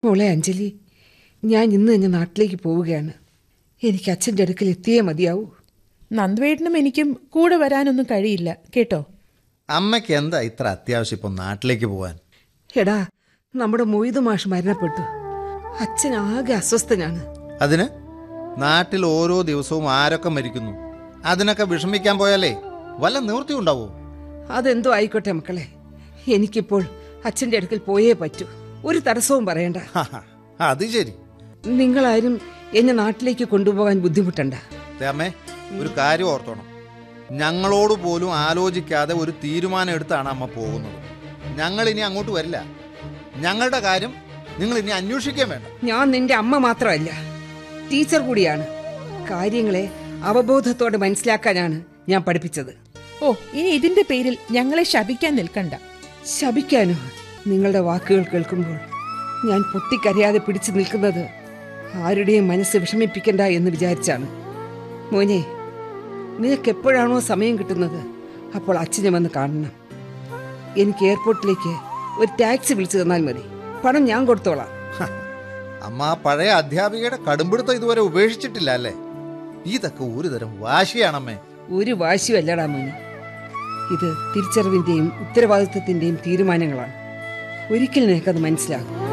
മോളെ അഞ്ജലി ഞാൻ ഇന്ന് തന്നെ നാട്ടിലേക്ക് പോവുകയാണ് എനിക്ക് അച്ഛൻ്റെ അടുക്കൽ എത്തിയേ മതിയാവൂ നന്ദുവേട്ടനും എനിക്കും കൂടെ വരാനൊന്നും കഴിയില്ല കേട്ടോ അമ്മയ്ക്ക് എന്താ ഇത്ര അത്യാവശ്യം ഇപ്പം നാട്ടിലേക്ക് പോവാൻ എടാ നമ്മുടെ മൊയ്ത് മാഷ് മരണപ്പെട്ടു അച്ഛൻ ആകെ അസ്വസ്ഥനാണ് അതിന് നാട്ടിൽ ഓരോ ദിവസവും ആരൊക്കെ മരിക്കുന്നു അതിനൊക്കെ വിഷമിക്കാൻ പോയാലേ വല്ല നിവൃത്തി ഉണ്ടാവോ അതെന്തോ ആയിക്കോട്ടെ മക്കളെ എനിക്കിപ്പോൾ അച്ഛൻ്റെ അടുക്കൽ പോയേ പറ്റൂ ഒരു തടസ്സവും പറയണ്ട ഹാ, അത് ശരി നിങ്ങളാരും എന്നെ നാട്ടിലേക്ക് കൊണ്ടുപോകാൻ ബുദ്ധിമുട്ടണ്ട ദേ അമ്മേ ഒരു കാര്യം ഓർത്തോണം ഞങ്ങളോട് പോലും ആലോചിക്കാതെ ഒരു തീരുമാനം എടുത്താണ് അമ്മ പോകുന്നത് ഞങ്ങൾ ഇനി അങ്ങോട്ട് വരില്ല ഞങ്ങളുടെ കാര്യം നിങ്ങൾ ഇനി അന്വേഷിക്കാൻ വേണ്ട ഞാൻ നിന്റെ അമ്മ മാത്രമല്ല ടീച്ചർ കൂടിയാണ് കാര്യങ്ങളെ അവബോധത്തോടെ മനസ്സിലാക്കാനാണ് ഞാൻ പഠിപ്പിച്ചത് ഓ ഇനി ഇതിന്റെ പേരിൽ ഞങ്ങളെ ശപിക്കാൻ നിൽക്കണ്ട ശപിക്കാനോ നിങ്ങളുടെ വാക്കുകൾ കേൾക്കുമ്പോൾ ഞാൻ പൊട്ടിക്കരയാതെ പിടിച്ചു നിൽക്കുന്നത് ആരുടെയും മനസ്സ് വിഷമിപ്പിക്കണ്ട എന്ന് വിചാരിച്ചാണ് മോനെ നിനക്ക് എപ്പോഴാണോ സമയം കിട്ടുന്നത് അപ്പോൾ അച്ഛനെ വന്ന് കാണണം എനിക്ക് എയർപോർട്ടിലേക്ക് ഒരു ടാക്സി വിളിച്ചു തന്നാൽ മതി പണം ഞാൻ കൊടുത്തോളാം ഹ, അമ്മ ആ പഴയ അധ്യാപികയുടെ കടുംപിടുത്തം ഇതുവരെ ഉപേക്ഷിച്ചിട്ടില്ല അല്ലേ ഇതൊക്കെ ഒരു തരം വാശിയാണമ്മേ ഒരു വാശിയും അല്ലടാ മോനെ ഇത് തിരിച്ചറിവിന്റെയും ഉത്തരവാദിത്വത്തിന്റെയും തീരുമാനങ്ങളാണ് ഒരിക്കൽ നിനക്കത് മനസ്സിലാകും